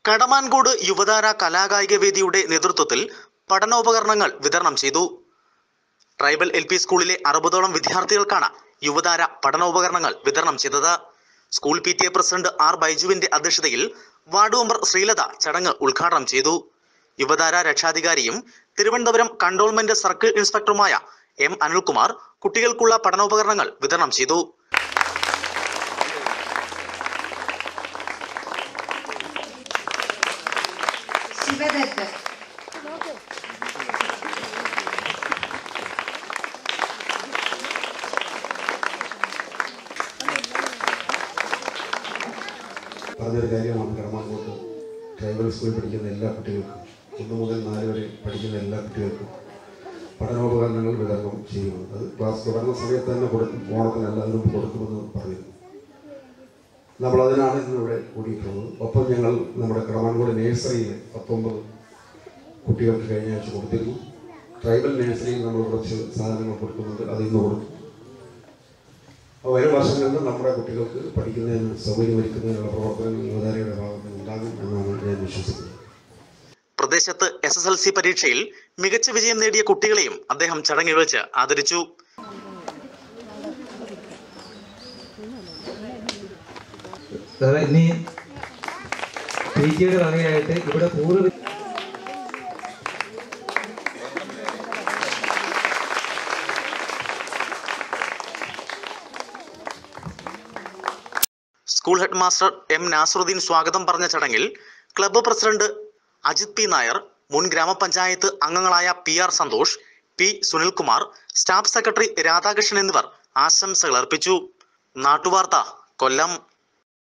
കടമാൻകോട് യുവതാര കലാകായിക വേദിയുടെ നേതൃത്വത്തിൽ പഠനോപകരണങ്ങൾ വിതരണം ചെയ്തു ട്രൈബൽ എൽ പി സ്കൂളിലെ അറുപതോളം വിദ്യാർത്ഥികൾക്കാണ് യുവതാര പഠനോപകരണങ്ങൾ വിതരണം ചെയ്തത് school P T A president R ബൈജുവിന്റെ അധ്യക്ഷതയിൽ വാർഡ് മെമ്പർ ശ്രീലത ചടങ്ങ് ഉദ്ഘാടനം ചെയ്തു യുവതാര രക്ഷാധികാരിയും തിരുവനന്തപുരം കണ്ടോൺമെന്റ് സർക്കിൾ ഇൻസ്പെക്ടറുമായ എം അനിൽകുമാർ കുട്ടികൾക്കുള്ള പഠനോപകരണങ്ങൾ വിതരണം ചെയ്തു ശിവദത്ത് പറഞ്ഞൊരു കാര്യമാണ് കടമാക്കോട്ട് ട്രൈബൽ സ്കൂളിൽ പഠിക്കുന്ന എല്ലാ കുട്ടികൾക്കും ഒന്ന് മുതൽ നാല് വരെ പഠിക്കുന്ന എല്ലാ കുട്ടികൾക്കും പഠനോപകരണങ്ങൾ വിതരണം ചെയ്യുന്നത് അത് ക്ലാസ് തുടങ്ങുന്ന സമയത്ത് തന്നെ കൊടുക്കും ഓണത്തിന് എല്ലാവരും കൊടുക്കുമെന്ന് പറഞ്ഞിരുന്നു നമ്മൾ അതിനാണ് ഇന്നിവിടെ കൂടിയിട്ടുള്ളത് ഒപ്പം ഞങ്ങൾ നമ്മുടെ കടമാൻകോട് നേഴ്സറിയിൽ പത്തൊമ്പത് കുട്ടികൾക്ക് കഴിഞ്ഞ ആഴ്ച കൊടുത്തിരുന്നു ട്രൈബൽ നേഴ്സറിയിൽ നമ്മൾ കുറച്ച് സാധനങ്ങൾ കൊടുക്കുന്നുണ്ട് അത് ഇന്ന് കൊടുക്കും അപ്പോൾ വരും വർഷങ്ങളിൽ നമ്മുടെ കുട്ടികൾക്ക് പഠിക്കുന്നതിന് സൗകര്യമൊരുക്കുന്നതിനുള്ള പ്രവർത്തനങ്ങൾ യുവതാരയുടെ ഭാഗത്ത് നിന്ന് ഉണ്ടാകും എന്നാണ് ഞാൻ വിശ്വസിക്കുന്നത് പ്രദേശത്ത് എസ് എസ് എൽ സി പരീക്ഷയിൽ മികച്ച വിജയം നേടിയ കുട്ടികളെയും അദ്ദേഹം ചടങ്ങിൽ വെച്ച് ആദരിച്ചു സാറേ ഇനി പി ജിയുടെ വകയായിട്ട് ഇവിടെ പൂർവ്വ school head master M Nasaruddin സ്വാഗതം പറഞ്ഞ ചടങ്ങിൽ club president Ajith P Nair മുൻ ഗ്രാമപഞ്ചായത്ത് അംഗങ്ങളായ P R Santhosh P Sunilkumar staff secretary Radhakrishnan എന്നിവർ ആശംസകൾ അർപ്പിച്ചു നാട്ടുവാർത്ത കൊല്ലം